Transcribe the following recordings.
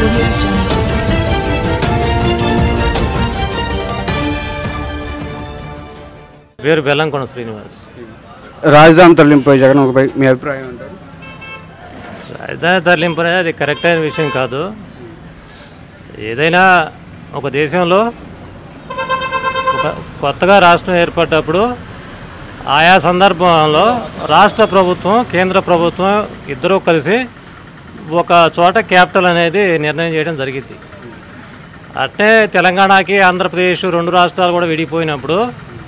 audio jungle. పేరు బెల్లంకొండ శ్రీనివాస్ రాజధాని తరలింపై జగన్పై మీ అభిప్రాయం ఏంటారు రాజధాని తరలింపు అనేది అది కరెక్ట్ అయిన విషయం కాదు ఏదైనా ఒక దేశంలో ఒక కొత్తగా రాష్ట్రం ఏర్పడ్డప్పుడు ఆయా సందర్భంలో రాష్ట్ర ప్రభుత్వం కేంద్ర ప్రభుత్వం ఇద్దరూ కలిసి ఒక చోట క్యాపిటల్ అనేది నిర్ణయం చేయడం జరిగింది అట్నే తెలంగాణకి ఆంధ్రప్రదేశ్ రెండు రాష్ట్రాలు కూడా విడిపోయినప్పుడు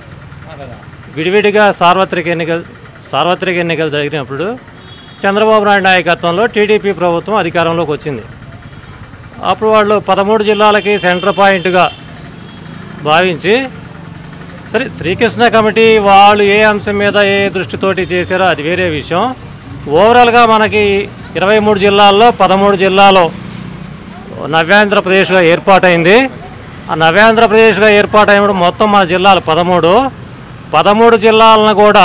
విడివిడిగా సార్వత్రిక ఎన్నికలు సార్వత్రిక ఎన్నికలు జరిగినప్పుడు చంద్రబాబు నాయుడు నాయకత్వంలో టీడీపీ ప్రభుత్వం అధికారంలోకి వచ్చింది అప్పుడు వాళ్ళు పదమూడు జిల్లాలకి సెంటర్ పాయింట్గా భావించి సరే శ్రీకృష్ణ కమిటీ వాళ్ళు ఏ అంశం మీద ఏ దృష్టితోటి చేశారో అది వేరే విషయం ఓవరాల్గా మనకి ఇరవై మూడు జిల్లాల్లో పదమూడు జిల్లాలో నవ్యాంధ్రప్రదేశ్గా ఏర్పాటైంది ఆ నవ్యాంధ్రప్రదేశ్గా ఏర్పాటైనప్పుడు మొత్తం మన జిల్లాలు పదమూడు పదమూడు జిల్లాలను కూడా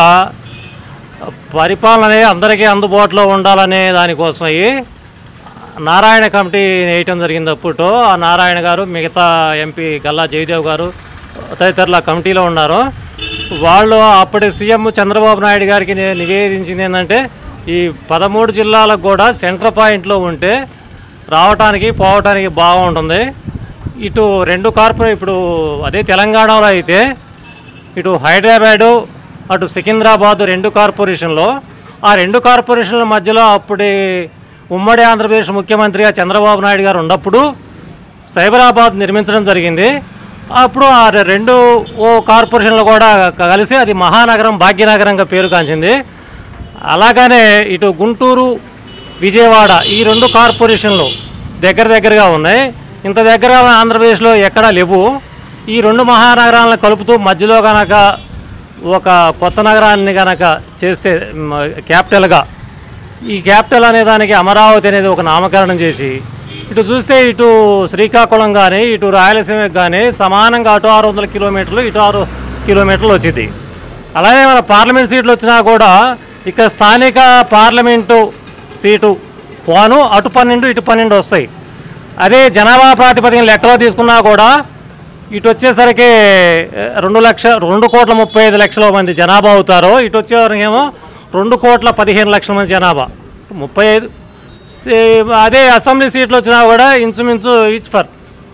పరిపాలన అనేది అందరికీ అందుబాటులో ఉండాలనే దానికోసం అయ్యి నారాయణ కమిటీ వేయటం జరిగింది అప్పుడు ఆ నారాయణ గారు మిగతా ఎంపీ గల్లా జయదేవ్ గారు తదితరుల కమిటీలో ఉన్నారు వాళ్ళు అప్పటి సీఎం చంద్రబాబు నాయుడు గారికి ని- నివేదించింది ఏంటంటే ఈ పదమూడు జిల్లాలకు కూడా సెంటర్ పాయింట్లో ఉంటే రావటానికి పోవటానికి బాగుంటుంది ఇటు రెండు కార్పొరేట్ ఇప్పుడు అదే తెలంగాణలో అయితే ఇటు హైదరాబాదు అటు సికింద్రాబాద్ రెండు కార్పొరేషన్లో ఆ రెండు కార్పొరేషన్ల మధ్యలో అప్పటి ఉమ్మడి ఆంధ్రప్రదేశ్ ముఖ్యమంత్రిగా చంద్రబాబు నాయుడు గారు ఉన్నప్పుడు సైబరాబాద్ నిర్మించడం జరిగింది అప్పుడు ఆ రె- రెండు ఓ కార్పొరేషన్లు కూడా క- కలిసి అది మహానగరం భాగ్యనగరంగా పేరు కాంచింది అలాగనే ఇటు గుంటూరు విజయవాడ ఈ రెండు కార్పొరేషన్లు దగ్గర దగ్గరగా ఉన్నాయి ఇంత దగ్గర ఆంధ్రప్రదేశ్లో ఎక్కడా లేవు ఈ రెండు మహానగరాలను కలుపుతూ మధ్యలో గనక ఒక కొత్త నగరాన్ని గనక చేస్తే మ, క్యాపిటల్గా ఈ క్యాపిటల్ అనే దానికి అమరావతి అనేది ఒక నామకరణం చేసి ఇటు చూస్తే ఇటు శ్రీకాకుళం కానీ ఇటు రాయలసీమకి కానీ సమానంగా అటు ఆరు వందల కిలోమీటర్లు ఇటు ఆరు కిలోమీటర్లు వచ్చింది అలాగే మన పార్లమెంట్ సీట్లు వచ్చినా కూడా ఇక్కడ స్థానిక పార్లమెంటు సీటు పోను అటు పన్నెండు ఇటు పన్నెండు వస్తాయి అదే జనాభా ప్రాతిపదికన లెక్కలో తీసుకున్నా కూడా ఇటు వచ్చేసరికి ఏ, రెండు లక్ష రెండు కోట్ల ముప్పై ఐదు లక్షల మంది జనాభా అవుతారు ఇటు వచ్చేవరకేమో రెండు కోట్ల పదిహేను లక్షల మంది జనాభా ముప్పై ఐదు సే- అదే అసెంబ్లీ సీట్లు వచ్చినా కూడా ఇంచుమించు ఈచ్ ఫర్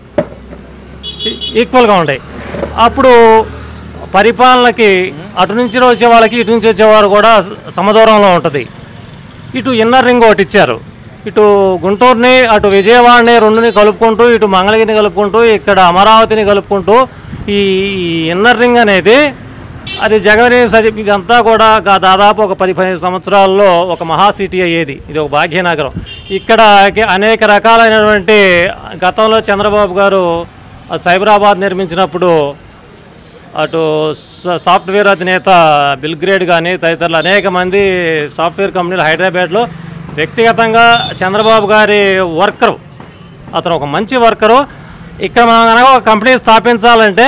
ఈక్వల్గా ఉంటాయి అప్పుడు పరిపాలనకి అటు నుంచి వచ్చే వాళ్ళకి ఇటు నుంచి వచ్చేవారు కూడా సమదూరంలో ఉంటుంది ఇటు ఇన్నర్ రింగ్ ఒకటి ఇచ్చారు ఇటు గుంటూరుని అటు విజయవాడని రెండుని కలుపుకుంటూ ఇటు మంగళగిరిని కలుపుకుంటూ ఇక్కడ అమరావతిని కలుపుకుంటూ ఈ ఈ ఇన్నర్ రింగ్ అనేది అది జగన్ సజ ఇదంతా కూడా గా- దాదాపు ఒక పది పదిహేను సంవత్సరాల్లో ఒక మహా సిటీ అయ్యేది ఇది ఒక భాగ్యనగరం ఇక్కడ అనేక రకాలైనటువంటి గతంలో చంద్రబాబు గారు ఆ సైబరాబాద్ నిర్మించినప్పుడు అటు స- సాఫ్ట్వేర్ అధినేత బిల్ గ్రేడ్ కానీ తదితరులు అనేక మంది సాఫ్ట్వేర్ కంపెనీలు హైదరాబాద్లో వ్యక్తిగతంగా చంద్రబాబు గారి వర్కరు అతను ఒక మంచి వర్కరు ఇక్కడ మనం కనుక ఒక కంపెనీ స్థాపించాలంటే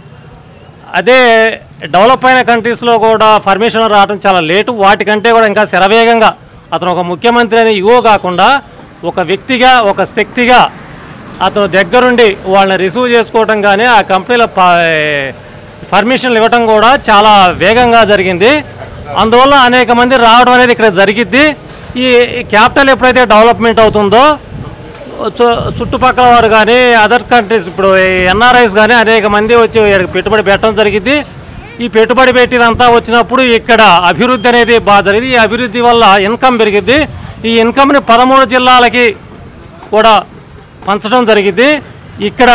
అదే డెవలప్ అయిన కంట్రీస్లో కూడా పర్మిషన్ రావడం చాలా లేటు వాటికంటే కూడా ఇంకా శరవేగంగా అతను ఒక ముఖ్యమంత్రి అనే యువో కాకుండా ఒక వ్యక్తిగా ఒక శక్తిగా అతను దగ్గరుండి వాళ్ళని రిసీవ్ చేసుకోవటం కానీ ఆ కంపెనీల పర్మిషన్లు ఇవ్వటం కూడా చాలా వేగంగా జరిగింది అందువల్ల అనేక మంది రావడం అనేది ఇక్కడ జరిగిద్ది ఈ క్యాపిటల్ ఎప్పుడైతే డెవలప్మెంట్ అవుతుందో చు- చుట్టుపక్కల వారు కానీ అదర్ కంట్రీస్ ఇప్పుడు ఎన్ఆర్ఐస్ కానీ అనేక మంది వచ్చి ఇక్కడికి పెట్టుబడి పెట్టడం జరిగింది ఈ పెట్టుబడి పెట్టినంతా వచ్చినప్పుడు ఇక్కడ అభివృద్ధి అనేది బాగా జరిగింది ఈ అభివృద్ధి వల్ల ఇన్కమ్ పెరిగిద్ది ఈ ఇన్కమ్ని పదమూడు జిల్లాలకి కూడా పంచడం జరిగింది ఇక్కడ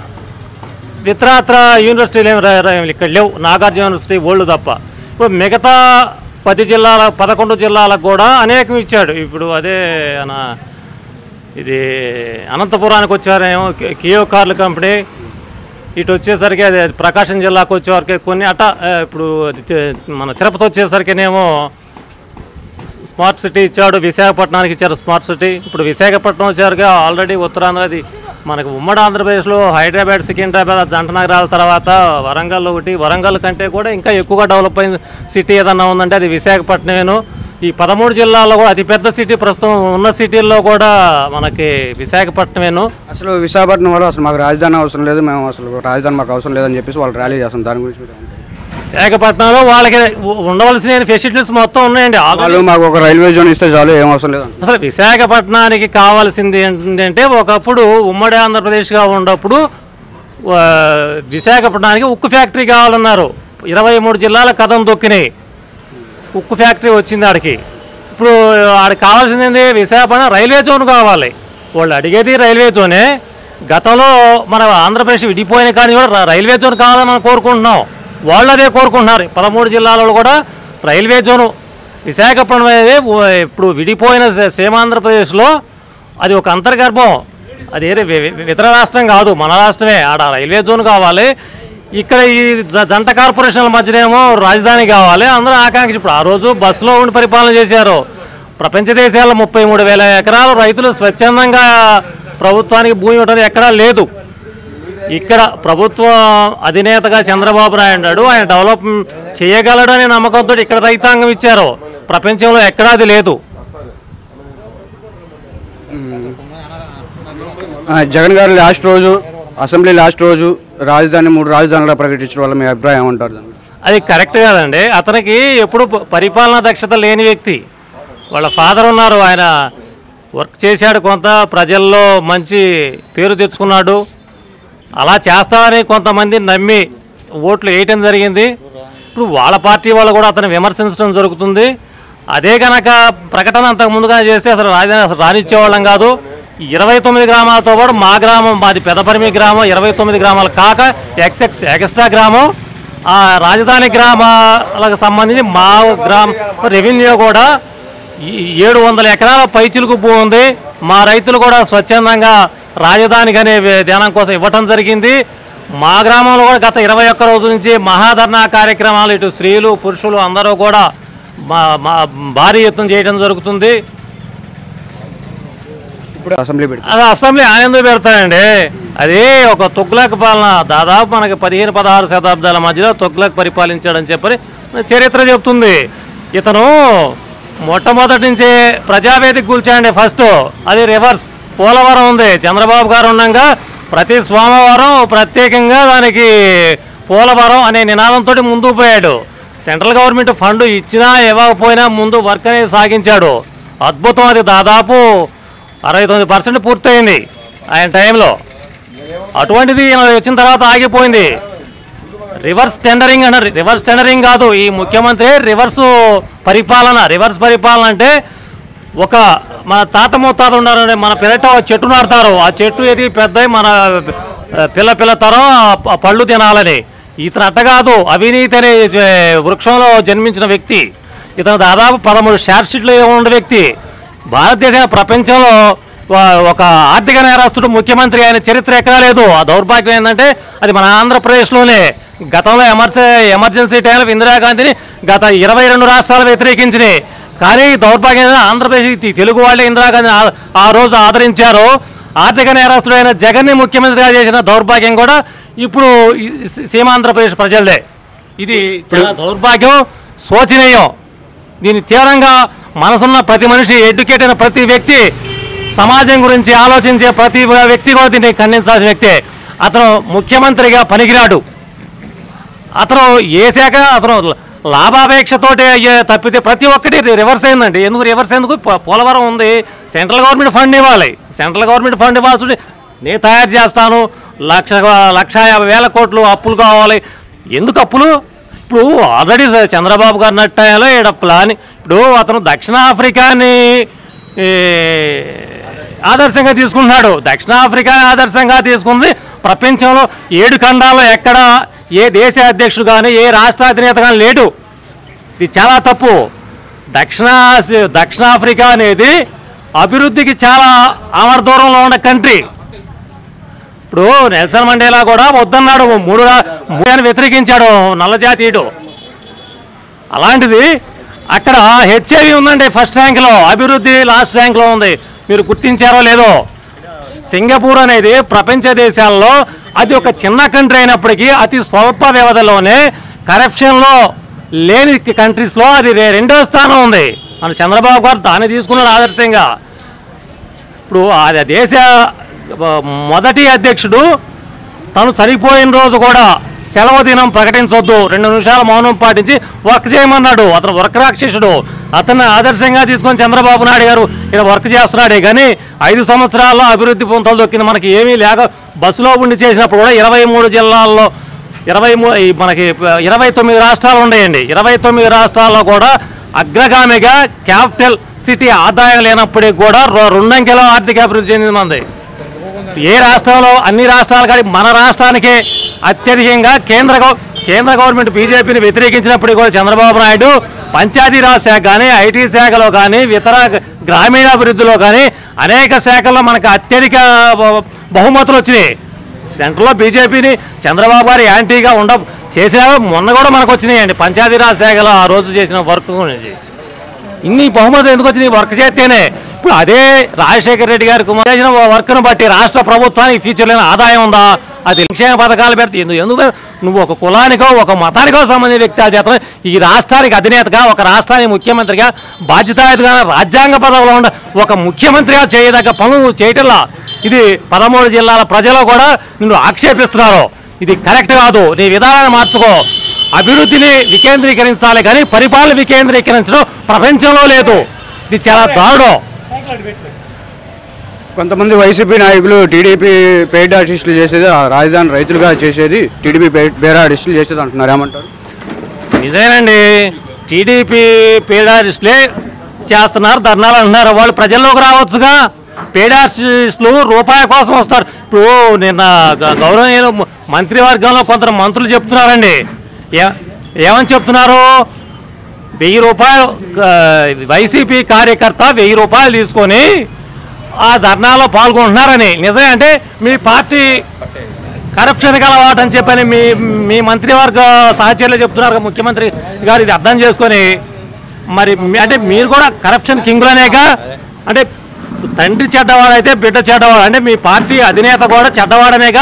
ఇతరాత్ర యూనివర్సిటీలు ఏమి రా- రా- ఇక్కడ లేవు నాగార్జున యూనివర్సిటీ ఓల్డ్ తప్ప ఇప్పుడు మిగతా పది జిల్లాల పదకొండు జిల్లాలకు కూడా అనేకం ఇచ్చాడు ఇప్పుడు అదే మన ఇది అనంతపురానికి వచ్చారేమో కి- కియో కార్ల కంపెనీ ఇటు వచ్చేసరికి అది అది ప్రకాశం జిల్లాకు వచ్చేవరకు కొన్ని అట ఆ, ఇప్పుడు అది తి- మన తిరుపతి వచ్చేసరికినేమో స్మార్ట్ సిటీ ఇచ్చాడు విశాఖపట్నానికి ఇచ్చారు స్మార్ట్ సిటీ ఇప్పుడు విశాఖపట్నం వచ్చారుగా ఆల్రెడీ ఉత్తరాంధ్రది మనకు ఉమ్మడి ఆంధ్రప్రదేశ్లో హైదరాబాద్ సికింద్రాబాద్ జంట నగరాల తర్వాత వరంగల్ ఒకటి వరంగల్ కంటే కూడా ఇంకా ఎక్కువగా డెవలప్ అయిన సిటీ ఏదన్నా ఉందంటే అది విశాఖపట్నమేను ఈ పదమూడు జిల్లాల్లో కూడా అతిపెద్ద సిటీ ప్రస్తుతం ఉన్న సిటీల్లో కూడా మనకి విశాఖపట్నమేను అసలు విశాఖపట్నం వాళ్ళు అసలు మాకు రాజధాని అవసరం లేదు మేము అసలు రాజధాని మాకు అవసరం లేదని చెప్పేసి వాళ్ళు ర్యాలీ చేస్తాం దాని గురించి మీరు ఏమంటారు? విశాఖపట్నంలో వాళ్ళకి ఉ- ఉండవలసిన ఫెసిలిటీస్ మొత్తం ఉన్నాయండి ఆల్రెడీ వాళ్ళు మాకు ఒక రైల్వే జోన్ ఇస్తే చాలు ఏం అవసరం లేదు అసలు విశాఖపట్నానికి కావాల్సింది ఏంటంటే ఒకప్పుడు ఉమ్మడి ఆంధ్రప్రదేశ్గా ఉన్నప్పుడు ఆ, విశాఖపట్నానికి ఉక్కు ఫ్యాక్టరీ కావాలన్నారు ఇరవై మూడు జిల్లాల కథం దొక్కినాయి ఉక్కు ఫ్యాక్టరీ వచ్చింది ఆడికి ఇప్పుడు ఆడికి కావాల్సింది ఏంది విశాఖపట్నం రైల్వే జోన్ కావాలి వాళ్ళు అడిగేది రైల్వే జోనే గతంలో మన ఆంధ్రప్రదేశ్ విడిపోయిన కానీ కూడా ర- రైల్వే జోన్ కావాలని మనం కోరుకుంటున్నాం వాళ్ళు అదే కోరుకుంటున్నారు పదమూడు జిల్లాలలో కూడా రైల్వే జోను విశాఖపట్నం అనేది ఉ- ఇప్పుడు విడిపోయిన సే- సీమాంధ్రప్రదేశ్లో అది ఒక అంతర్గర్భం అది ఏరే వి- వి- ఇతర రాష్ట్రం కాదు మన రాష్ట్రమే ఆడ రైల్వే జోన్ కావాలి ఇక్కడ ఈ జ- జంట కార్పొరేషన్ల మధ్యనేమో రాజధాని కావాలి అందరూ ఆకాంక్ష ఇప్పుడు ఆ రోజు బస్సులో ఉండి పరిపాలన చేశారు ప్రపంచ దేశాల్లో ముప్పై మూడు వేల ఎకరాలు రైతులు స్వచ్ఛందంగా ప్రభుత్వానికి భూమి ఇవ్వడం ఎక్కడా లేదు ఇక్కడ ప్రభుత్వ అధినేతగా చంద్రబాబు నాయుడు ఉన్నాడు ఆయన డెవలప్ చేయగలడు అనే నమ్మకంతో ఇక్కడ రైతాంగం ఇచ్చారు ప్రపంచంలో ఎక్కడా అది లేదు ఆ, జగన్ గారు లాస్ట్ రోజు అసెంబ్లీ లాస్ట్ రోజు రాజధాని మూడు రాజధానులు ప్రకటించడం వల్ల మీ అభిప్రాయం ఏమంటారు దాని గురించి? అది కరెక్ట్ కాదండి అతనికి ఎప్పుడు ప- పరిపాలనా దక్షత లేని వ్యక్తి వాళ్ళ ఫాదర్ ఉన్నారు ఆయన వర్క్ చేశాడు కొంత ప్రజల్లో మంచి పేరు తెచ్చుకున్నాడు అలా చేస్తామని కొంతమంది నమ్మి ఓట్లు వేయటం జరిగింది ఇప్పుడు వాళ్ళ పార్టీ వాళ్ళు కూడా అతను విమర్శించడం జరుగుతుంది అదే కనుక ప్రకటన అంతకు ముందుగా చేస్తే అసలు రాజధాని అసలు రానిచ్చేవాళ్ళం కాదు ఇరవై తొమ్మిది గ్రామాలతో పాటు మా గ్రామం మాది పెదపరిమి గ్రామం ఇరవై తొమ్మిది గ్రామాలు కాక ఎక్స్ఎక్స్ ఎక్స్ట్రా గ్రామం ఆ రాజధాని గ్రామాలకు సంబంధించి మా గ్రామ రెవెన్యూ కూడా ఈ ఏడు వందల ఎకరాల పైచిలుకు భూమి ఉంది మా రైతులు కూడా స్వచ్ఛందంగా రాజధానికి అనే ధ్యానం కోసం ఇవ్వటం జరిగింది మా గ్రామంలో కూడా గత ఇరవై ఒక్క రోజు నుంచి మహాధర్నా కార్యక్రమాలు ఇటు స్త్రీలు పురుషులు అందరూ కూడా మా మా భారీ యత్నం చేయడం జరుగుతుంది ఇప్పుడు అసెంబ్లీ పెట్టి అది అసెంబ్లీ ఆయన ఎందుకు పెడతాడండి అది ఒక తుగ్లక్ పాలన దాదాపు మనకి పదిహేను పదహారు శతాబ్దాల మధ్యలో తుగ్లక్ పరిపాలించాడని చెప్పని చరిత్ర చెప్తుంది ఇతను మొట్టమొదటి నుంచే ప్రజావేదిక కూల్చాడండి ఫస్ట్ అది రివర్స్ పోలవరం ఉంది చంద్రబాబు గారు ఉండగా ప్రతి సోమవారం ప్రత్యేకంగా దానికి పోలవరం అనే నినాదంతో ముందుకు పోయాడు సెంట్రల్ గవర్నమెంట్ ఫండ్ ఇచ్చినా ఇవ్వకపోయినా ముందు వర్క్ అనేది సాగించాడు అద్భుతం అది దాదాపు అరవై తొమ్మిది పర్సెంట్ పూర్తయింది ఆయన టైంలో అటువంటిది ఈయన వచ్చిన తర్వాత ఆగిపోయింది రివర్స్ టెండరింగ్ అన్నారు రివర్స్ టెండరింగ్ కాదు ఈ ముఖ్యమంత్రి రివర్స్ పరిపాలన రివర్స్ పరిపాలన అంటే ఒక మన తాత ముత్తాత ఉన్నారు మన పెరట ఒక చెట్టు నాటుతారు ఆ చెట్టు ఏది పెద్ద మన ఆ, పిల్ల పిల్ల తరం ఆ ప- పళ్ళు తినాలని ఇతను అట్ట కాదు అవినీతి అనే ఏ, వృక్షంలో జన్మించిన వ్యక్తి ఇతను దాదాపు పదమూడు షార్ట్ షీట్లు ఉన్న వ్యక్తి భారతదేశ ప్రపంచంలో వా- ఒక ఆర్థిక నేరస్తుడు ముఖ్యమంత్రి అయిన చరిత్ర ఎక్కడా లేదు ఆ దౌర్భాగ్యం ఏంటంటే అది మన ఆంధ్రప్రదేశ్లోనే గతంలో ఎమర్జె ఎమర్జెన్సీ టైంలో ఇందిరాగాంధీని గత ఇరవై రెండు రాష్ట్రాలు వ్యతిరేకించినాయి కానీ దౌర్భాగ్యం ఏంటంటే ఆంధ్రప్రదేశ్ ఈ తెలుగు వాళ్ళే ఇందిరాగాంధీ ఆ- ఆ రోజు ఆదరించారు ఆర్థిక నేరస్తుడైన జగన్ని ముఖ్యమంత్రిగా చేసిన దౌర్భాగ్యం కూడా ఇప్పుడు ఈ సీ- సీమాంధ్రప్రదేశ్ ప్రజలదే ఇది చాలా దౌర్భాగ్యం శోచనీయం దీన్ని తీవ్రంగా మనసున్న ప్రతి మనిషి ఎడ్యుకేట్ అయిన ప్రతి వ్యక్తి సమాజం గురించి ఆలోచించే ప్రతి వ్యక్తి కూడా దీన్ని ఖండించాల్సిన వ్యక్తే అతను ముఖ్యమంత్రిగా పనికిరాడు అతను ఏ శాఖ అతను లాభాపేక్షతోటి అయ్యే తప్పితే ప్రతి ఒక్కటి రివర్స్ అయిందండి ఎందుకు రివర్స్ ఎందుకు పో- పోలవరం ఉంది సెంట్రల్ గవర్నమెంట్ ఫండ్ ఇవ్వాలి సెంట్రల్ గవర్నమెంట్ ఫండ్ ఇవ్వాల్సి ఉంటే నేను తయారు చేస్తాను లక్ష లక్ష యాభై వేల కోట్లు అప్పులు కావాలి ఎందుకు అప్పులు ఇప్పుడు ఆల్రెడీ చంద్రబాబు గారు నట్టాయాలో ఇక్కడ ప్లాన్ ఇప్పుడు అతను దక్షిణాఫ్రికాని ఈ, ఆదర్శంగా తీసుకున్నాడు దక్షిణాఫ్రికా ఆదర్శంగా తీసుకుంది ప్రపంచంలో ఏడు ఖండాల్లో ఎక్కడ ఏ దేశ అధ్యక్షుడు కానీ ఏ రాష్ట్ర అధినేత కానీ లేడు ఇది చాలా తప్పు దక్షిణ దక్షిణాఫ్రికా అనేది అభివృద్ధికి చాలా ఆమర దూరంలో ఉన్న కంట్రీ ఇప్పుడు నెల్సన్ మండేలా కూడా వద్దన్నాడు మూడు రా- మూడు అని వ్యతిరేకించాడు నల్లజాతీయుడు అలాంటిది అక్కడ హెచ్ఐవి ఉందండి ఫస్ట్ ర్యాంక్లో అభివృద్ధి లాస్ట్ ర్యాంక్లో ఉంది మీరు గుర్తించారో లేదో సింగపూర్ అనేది ప్రపంచ దేశాల్లో అది ఒక చిన్న కంట్రీ అయినప్పటికీ అతి స్వల్ప వ్యవధిలోనే కరప్షన్లో లేని కంట్రీస్లో అది రె- రెండో స్థానం ఉంది మన చంద్రబాబు గారు దాన్ని తీసుకున్నాడు ఆదర్శంగా ఇప్పుడు ఆ దేశ మొదటి అధ్యక్షుడు తను చనిపోయిన రోజు కూడా సెలవు దినం ప్రకటించొద్దు రెండు నిమిషాల మౌనం పాటించి వర్క్ చేయమన్నాడు అతను వర్క్ రాక్షసుడు అతన్ని ఆదర్శంగా తీసుకొని చంద్రబాబు నాయుడు గారు ఇక్కడ వర్క్ చేస్తున్నాడే కానీ ఐదు సంవత్సరాల్లో అభివృద్ధి పొంతలు దొక్కింది మనకి ఏమీ లేక బస్సులో ఉండి చేసినప్పుడు కూడా ఇరవై మూడు జిల్లాల్లో ఇరవై మూ ఈ మనకి ఇరవై తొమ్మిది రాష్ట్రాలు ఉన్నాయండి ఇరవై తొమ్మిది రాష్ట్రాల్లో కూడా అగ్రగామిగా క్యాపిటల్ సిటీ ఆదాయం లేనప్పటికీ కూడా రొ- రెండంకెల ఆర్థిక అభివృద్ధి చెందింది మనది ఏ రాష్ట్రంలో అన్ని రాష్ట్రాలు కానీ మన రాష్ట్రానికే అత్యధికంగా కేంద్ర గవ- కేంద్ర గవర్నమెంట్ బీజేపీని వ్యతిరేకించినప్పటికీ కూడా చంద్రబాబు నాయుడు పంచాయతీరాజ్ శాఖ కానీ ఐటీ శాఖలో కానీ ఇతర గ్రామీణాభివృద్ధిలో కానీ అనేక శాఖల్లో మనకు అత్యధిక బ- బహుమతులు వచ్చినాయి సెంట్రల్లో బీజేపీని చంద్రబాబు గారు యాంటీగా ఉండ చేసిన మొన్న కూడా మనకు వచ్చినాయండి పంచాయతీరాజ్ శాఖలో ఆ రోజు చేసిన వర్క్ గురించి ఇన్ని బహుమతులు ఎందుకు వచ్చినాయి వర్క్ చేస్తేనే ఇప్పుడు అదే రాజశేఖర రెడ్డి గారి కుమార్ చేసిన వర్క్ను బట్టి రాష్ట్ర ప్రభుత్వానికి ఫ్యూచర్ లేని ఆదాయం ఉందా అది సంక్షేమ పథకాలు పెడితే ఎందుకు ఎందుకు నువ్వు ఒక కులానికో ఒక మతానికో సంబంధించిన వ్యక్తి ఆ చేత ఈ రాష్ట్రానికి అధినేతగా ఒక రాష్ట్రానికి ముఖ్యమంత్రిగా బాధ్యతాయుతగా రాజ్యాంగ పదవిలో ఉన్న ఒక ముఖ్యమంత్రిగా చేయదగ్గ పనులు నువ్వు చేయటంలా ఇది పదమూడు జిల్లాల ప్రజలు కూడా నిన్ను ఆక్షేపిస్తున్నారు ఇది కరెక్ట్ కాదు నీ విధానాన్ని మార్చుకో అభివృద్ధిని వికేంద్రీకరించాలి కానీ పరిపాలన వికేంద్రీకరించడం ప్రపంచంలో లేదు ఇది చాలా దారుణం కొంతమంది వైసీపీ నాయకులు టీడీపీ పెయిడ్ ఆర్టిస్టులు చేసేది ఆ రాజధాని రైతులుగా చేసేది టీడీపీ బేరా ఆర్టిస్టులు చేసేది అంటున్నారు ఏమంటారు నిజమేనండి టీడీపీ పీడారిస్టులే చేస్తున్నారు ధర్నాలు అంటున్నారు వాళ్ళు ప్రజల్లోకి రావచ్చుగా పీడారిస్టులు రూపాయి కోసం వస్తారు ఇప్పుడు నిన్న గ- గౌరవనీయులు మ- మంత్రివర్గంలో కొంత మంత్రులు చెప్తున్నారండి ఏ- ఏమని చెప్తున్నారు వెయ్యి రూపాయలు ఆ, వైసీపీ కార్యకర్త వెయ్యి రూపాయలు తీసుకొని ఆ ధర్నాలో పాల్గొంటున్నారని నిజమే అంటే మీ పార్టీ కరప్షన్ అలవాటు అని చెప్పని మీ మీ మంత్రివర్గ సహచరులు చెప్తున్నారు కదా ముఖ్యమంత్రి గారు ఇది అర్థం చేసుకొని మరి మీ- అంటే మీరు కూడా కరప్షన్ కింగ్లోనేగా అంటే తండ్రి చెడ్డవాడైతే బిడ్డ చెడ్డవాడు అంటే మీ పార్టీ అధినేత కూడా చెడ్డవాడనేగా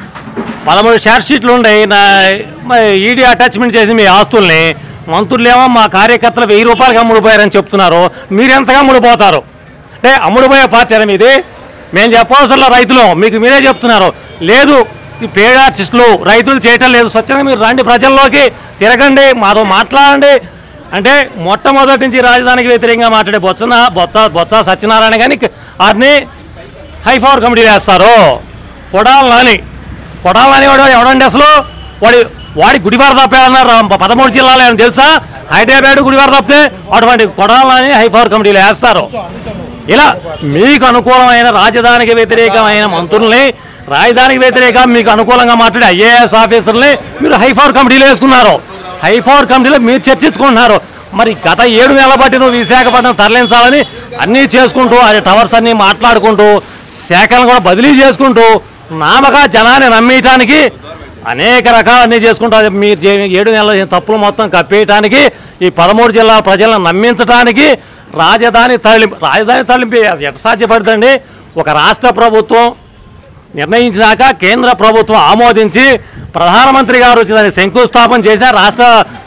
పదమూడు షేర్ షీట్లు ఉన్నాయి నా ఈడీ అటాచ్మెంట్ చేసి మీ ఆస్తుల్ని మంత్రులేమో మా కార్యకర్తలు వెయ్యి రూపాయలకి అమ్ముడుపోయారని చెప్తున్నారు మీరు ఎంతగా అమ్ముడుపోతారు అంటే అమ్ముడుపోయే పార్టీ అని మీది మేము చెప్పవలసిన రైతులు మీకు మీరే చెప్తున్నారు లేదు ఈ పేడ్ ఆర్టిస్టులు రైతులు చేయటం లేదు స్వచ్ఛంగా మీరు రండి ప్రజల్లోకి తిరగండి మాతో మాట్లాడండి అంటే మొట్టమొదటి నుంచి రాజధానికి వ్యతిరేకంగా మాట్లాడే బొత్సన బొత్స బొత్స సత్యనారాయణ కానీ వారిని హై పవర్ కమిటీ వేస్తారు కొడాలి నాని కొడాలి నాని వాడు ఎవడండి అసలు వాడి వాడి గుడివార తప్పాడన్నారు పదమూడు జిల్లాలో ఏమన్నా తెలుసా హైదరాబాద్ గుడివార తప్పితే అటువంటి కొడాలి నాని హై పవర్ కమిటీలు వేస్తారు ఇలా మీకు అనుకూలమైన రాజధానికి వ్యతిరేకమైన మంత్రుల్ని రాజధానికి వ్యతిరేకంగా మీకు అనుకూలంగా మాట్లాడే ఐఏఎస్ ఆఫీసర్ని మీరు హై పవర్ కమిటీలు వేసుకున్నారు హై పవర్ కమిటీలో మీరు చర్చించుకుంటున్నారు మరి గత ఏడు నెలల బట్టి నువ్వు విశాఖపట్నం తరలించాలని అన్నీ చేసుకుంటూ అది టవర్స్ అన్నీ మాట్లాడుకుంటూ శాఖలను కూడా బదిలీ చేసుకుంటూ నామక జనాన్ని నమ్మేయటానికి అనేక రకాలన్నీ చేసుకుంటూ అది మీరు చే- ఏడు నెలల చేసిన తప్పులు మొత్తం కప్పేయటానికి ఈ పదమూడు జిల్లా ప్రజలను నమ్మించడానికి రాజధాని తరలింపు రాజధాని తరలింపు ఎట్లా సాధ్యపడుతుంది ఒక రాష్ట్ర ప్రభుత్వం నిర్ణయించినాక కేంద్ర ప్రభుత్వం ఆమోదించి ప్రధానమంత్రి గారు వచ్చి దాన్ని శంకుస్థాపన చేసిన రాష్ట్ర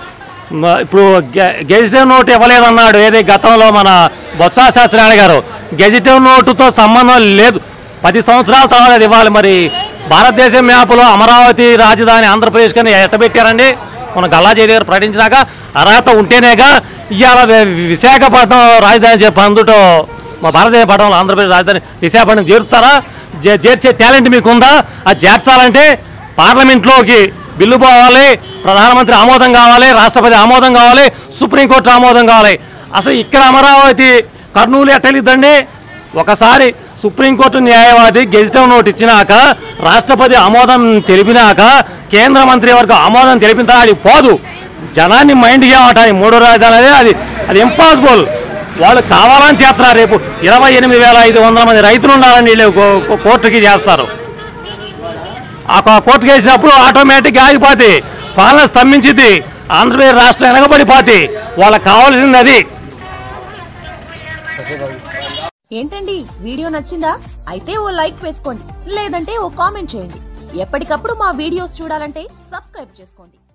మ- ఇప్పుడు గె- గెజిటెడ్ నోటు ఇవ్వలేదన్నాడు ఏది గతంలో మన బొత్స శాస్త్రాయణ గారు గెజిటెడ్ నోటుతో సంబంధం లేదు పది సంవత్సరాల తర్వాత అది ఇవ్వాలి మరి భారతదేశం మ్యాప్లో అమరావతి రాజధాని ఆంధ్రప్రదేశ్ కానీ ఎట్టబెట్టారండి మన గల్లాజీ గారు ప్రకటించినాక అర్హత ఉంటేనేగా ఇవాళ వి- విశాఖపట్నం రాజధాని చెప్పి అందుటో మా భారతదేశ పట్టణంలో ఆంధ్రప్రదేశ్ రాజధాని విశాఖపట్నం చేరుతారా జే- చేర్చే టాలెంట్ మీకుందా అది చేర్చాలంటే పార్లమెంట్లోకి బిల్లు పోవాలి ప్రధానమంత్రి ఆమోదం కావాలి రాష్ట్రపతి ఆమోదం కావాలి సుప్రీంకోర్టు ఆమోదం కావాలి అసలు ఇక్కడ అమరావతి కర్నూలు ఎట్టలిద్దండి ఒకసారి సుప్రీంకోర్టు న్యాయవాది గెజిటల్ నోట్ ఇచ్చినాక రాష్ట్రపతి ఆమోదం తెలిపినాక కేంద్ర మంత్రివర్గం ఆమోదం తెలిపిన తర్వాత అది పోదు జనాన్ని మైండ్గా ఉంటాయి మూడో రాజధాని అనేది అది అది ఇంపాసిబుల్ వాళ్ళు కావాలని చేస్తున్నారు రేపు ఇరవై ఎనిమిది వేల ఐదు వందల మంది రైతులు ఉండాలని వీళ్ళు కో- కో- కోర్టుకి చేస్తారు ఆ కో- కోర్టుకి వేసినప్పుడు ఆటోమేటిక్గా ఆగిపోతే పాలన స్తంభించింది ఆంధ్రప్రదేశ్ రాష్ట్రం వెనకబడిపోతే వాళ్ళకి కావాల్సింది అది ఏంటండి వీడియో నచ్చిందా అయితే ఓ లైక్ వేసుకోండి లేదంటే ఓ కామెంట్ చేయండి ఎప్పటికప్పుడు మా వీడియోస్ చూడాలంటే సబ్స్క్రైబ్ చేసుకోండి